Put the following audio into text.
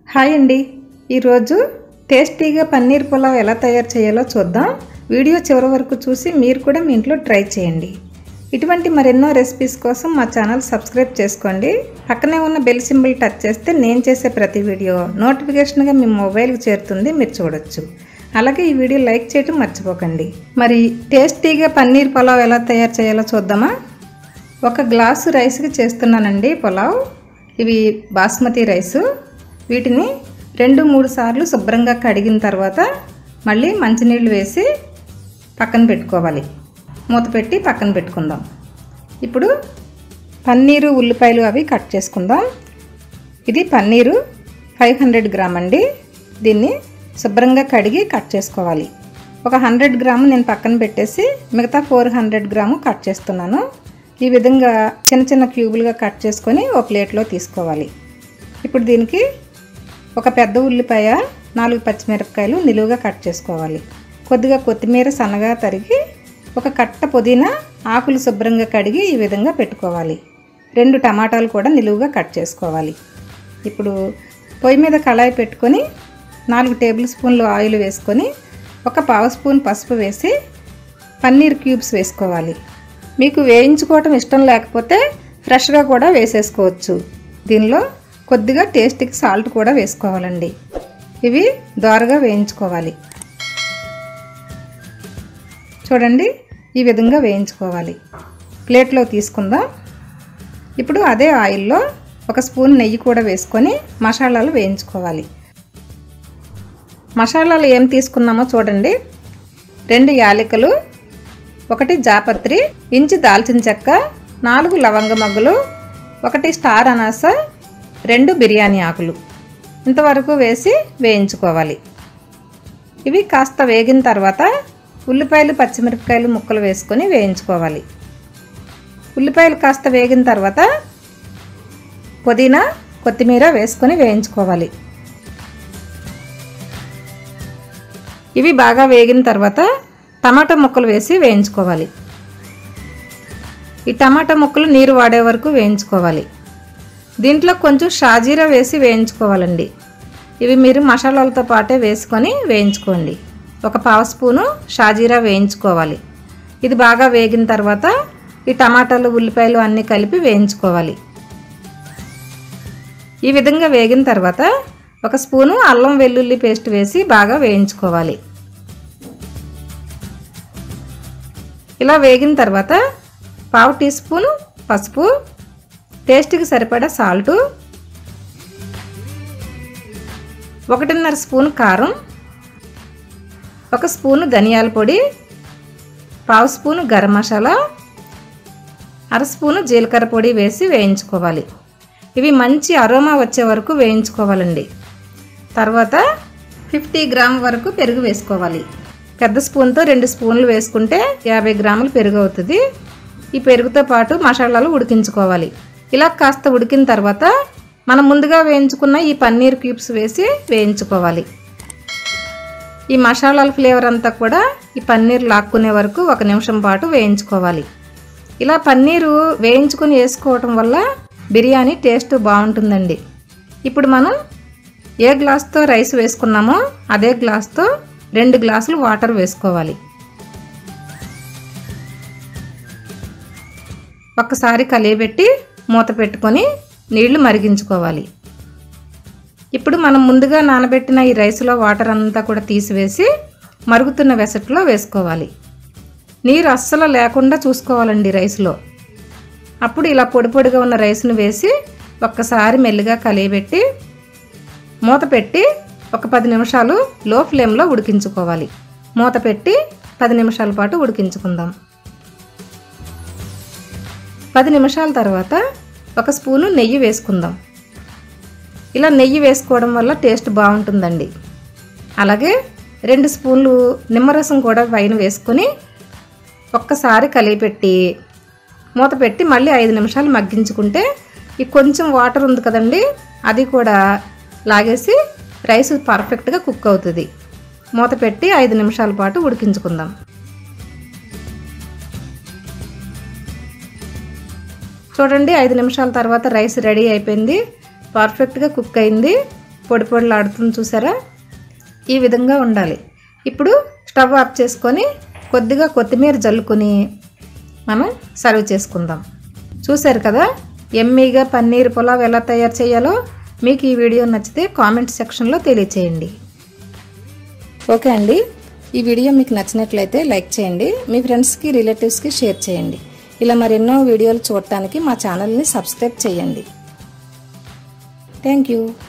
hi అండి ఈరోజు టేస్టీగా పన్నీర్ పులావ్ ఎలా తయారు చేయాలో చూద్దాం వీడియో చివరి వరకు చూసి మీరు కూడా మీ ఇంట్లో ట్రై చేయండి ఇటువంటి మరెన్నో రెసిపీస్ కోసం మా ఛానల్ సబ్స్క్రైబ్ చేసుకోండి పక్కనే ఉన్న బెల్ సింబల్ టచ్ చేస్తే నేను చేసే ప్రతి వీడియో నోటిఫికేషన్గా మీ మొబైల్కి చేరుతుంది మీరు చూడొచ్చు అలాగే ఈ వీడియో లైక్ చేయడం మర్చిపోకండి మరి టేస్టీగా పన్నీర్ పులావ్ ఎలా తయారు చేయాలో చూద్దామా ఒక గ్లాసు రైస్కి చేస్తున్నానండి పులావ్ ఇవి బాస్మతి రైసు వీటిని రెండు మూడు సార్లు శుభ్రంగా కడిగిన తర్వాత మళ్ళీ మంచినీళ్ళు వేసి పక్కన పెట్టుకోవాలి మూత పెట్టి పక్కన పెట్టుకుందాం ఇప్పుడు పన్నీరు ఉల్లిపాయలు అవి కట్ చేసుకుందాం ఇది పన్నీరు ఫైవ్ హండ్రెడ్ గ్రామ్ అండి దీన్ని శుభ్రంగా కడిగి కట్ చేసుకోవాలి ఒక హండ్రెడ్ గ్రాము నేను పక్కన పెట్టేసి మిగతా ఫోర్ హండ్రెడ్ గ్రాము కట్ చేస్తున్నాను ఈ విధంగా చిన్న చిన్న క్యూబులుగా కట్ చేసుకొని ఒక ప్లేట్లో తీసుకోవాలి ఇప్పుడు దీనికి ఒక పెద్ద ఉల్లిపాయ నాలుగు పచ్చిమిరపకాయలు నిలువుగా కట్ చేసుకోవాలి కొద్దిగా కొత్తిమీర సన్నగా తరిగి ఒక కట్ట పుదీనా ఆకులు శుభ్రంగా కడిగి ఈ విధంగా పెట్టుకోవాలి రెండు టమాటాలు కూడా నిలువుగా కట్ చేసుకోవాలి ఇప్పుడు పొయ్యి మీద కళాయి పెట్టుకొని నాలుగు టేబుల్ స్పూన్లు ఆయిల్ వేసుకొని ఒక పావు స్పూన్ పసుపు వేసి పన్నీర్ క్యూబ్స్ వేసుకోవాలి మీకు వేయించుకోవటం ఇష్టం లేకపోతే ఫ్రెష్గా కూడా వేసేసుకోవచ్చు దీనిలో కొద్దిగా టేస్ట్కి సాల్ట్ కూడా వేసుకోవాలండి ఇవి దోరగా వేయించుకోవాలి చూడండి ఈ విధంగా వేయించుకోవాలి ప్లేట్లో తీసుకుందాం ఇప్పుడు అదే ఆయిల్లో ఒక స్పూన్ నెయ్యి కూడా వేసుకొని మసాలాలు వేయించుకోవాలి మసాలాలు ఏం తీసుకున్నామో చూడండి రెండు యాలకులు ఒకటి జాపత్రి ఇంచి దాల్చిన చెక్క నాలుగు లవంగ మగ్గులు ఒకటి స్టార్ అనాస రెండు బిర్యానీ ఆకులు ఇంతవరకు వేసి వేయించుకోవాలి ఇవి కాస్త వేగిన తర్వాత ఉల్లిపాయలు పచ్చిమిరపకాయలు ముక్కలు వేసుకొని వేయించుకోవాలి ఉల్లిపాయలు కాస్త వేగిన తర్వాత పుదీనా కొత్తిమీర వేసుకొని వేయించుకోవాలి ఇవి బాగా వేగిన తర్వాత టమాటా ముక్కలు వేసి వేయించుకోవాలి ఈ టమాటా ముక్కలు నీరు వాడే వరకు వేయించుకోవాలి దీంట్లో కొంచెం షాజీరా వేసి వేయించుకోవాలండి ఇవి మీరు మసాలాలతో పాటే వేసుకొని వేయించుకోండి ఒక పావు స్పూను షాజీరా వేయించుకోవాలి ఇది బాగా వేగిన తర్వాత ఈ టమాటాలు ఉల్లిపాయలు అన్నీ కలిపి వేయించుకోవాలి ఈ విధంగా వేగిన తర్వాత ఒక స్పూను అల్లం వెల్లుల్లి పేస్ట్ వేసి బాగా వేయించుకోవాలి ఇలా వేగిన తర్వాత పావు టీ స్పూన్ పసుపు టేస్ట్కి సరిపడా సాల్టు ఒకటిన్నర స్పూన్ కారం ఒక స్పూను ధనియాల పొడి పావు స్పూను గరం మసాలా అర స్పూను జీలకర్ర పొడి వేసి వేయించుకోవాలి ఇవి మంచి అరోమా వచ్చే వరకు వేయించుకోవాలండి తర్వాత ఫిఫ్టీ గ్రామ్ వరకు పెరుగు వేసుకోవాలి పెద్ద స్పూన్తో రెండు స్పూన్లు వేసుకుంటే యాభై గ్రాములు పెరుగు అవుతుంది ఈ పెరుగుతో పాటు మసాలాలు ఉడికించుకోవాలి ఇలా కాస్త ఉడికిన తర్వాత మనం ముందుగా వేయించుకున్న ఈ పన్నీర్ క్యూబ్స్ వేసి వేయించుకోవాలి ఈ మసాలాల ఫ్లేవర్ అంతా కూడా ఈ పన్నీర్ లాక్కునే వరకు ఒక నిమిషం పాటు వేయించుకోవాలి ఇలా పన్నీరు వేయించుకొని వేసుకోవటం వల్ల బిర్యానీ టేస్ట్ బాగుంటుందండి ఇప్పుడు మనం ఏ గ్లాస్తో రైస్ వేసుకున్నామో అదే గ్లాస్తో రెండు గ్లాసులు వాటర్ వేసుకోవాలి ఒక్కసారి కలియబెట్టి మూత పెట్టుకొని నీళ్లు మరిగించుకోవాలి ఇప్పుడు మనం ముందుగా నానబెట్టిన ఈ రైస్లో వాటర్ అంతా కూడా తీసివేసి మరుగుతున్న వెసట్లో వేసుకోవాలి నీరు అస్సలు లేకుండా చూసుకోవాలండి రైస్లో అప్పుడు ఇలా పొడి పొడిగా ఉన్న రైస్ను వేసి ఒక్కసారి మెల్లిగా కలియబెట్టి మూత పెట్టి ఒక పది నిమిషాలు లో ఫ్లేమ్లో ఉడికించుకోవాలి మూత పెట్టి పది నిమిషాల పాటు ఉడికించుకుందాం పది నిమిషాల తర్వాత ఒక స్పూను నెయ్యి వేసుకుందాం ఇలా నెయ్యి వేసుకోవడం వల్ల టేస్ట్ బాగుంటుందండి అలాగే రెండు స్పూన్లు నిమ్మరసం కూడా పైన వేసుకొని ఒక్కసారి కలిపెట్టి మూత పెట్టి మళ్ళీ ఐదు నిమిషాలు మగ్గించుకుంటే ఈ కొంచెం వాటర్ ఉంది కదండి అది కూడా లాగేసి రైస్ పర్ఫెక్ట్గా కుక్ అవుతుంది మూత పెట్టి ఐదు నిమిషాల పాటు ఉడికించుకుందాం చూడండి ఐదు నిమిషాల తర్వాత రైస్ రెడీ అయిపోయింది పర్ఫెక్ట్గా కుక్ అయింది పొడి పొడిలాడుతుంది చూసారా ఈ విధంగా ఉండాలి ఇప్పుడు స్టవ్ ఆఫ్ చేసుకొని కొద్దిగా కొత్తిమీర జల్లుకొని మనం సర్వ్ చేసుకుందాం చూశారు కదా ఎమ్మీగా పన్నీర్ పులావ్ ఎలా తయారు చేయాలో మీకు ఈ వీడియో నచ్చితే కామెంట్ సెక్షన్లో తెలియచేయండి ఓకే అండి ఈ వీడియో మీకు నచ్చినట్లయితే లైక్ చేయండి మీ ఫ్రెండ్స్కి రిలేటివ్స్కి షేర్ చేయండి ఇలా మరెన్నో వీడియోలు చూడటానికి మా ఛానల్ని సబ్స్క్రైబ్ చేయండి థ్యాంక్ యూ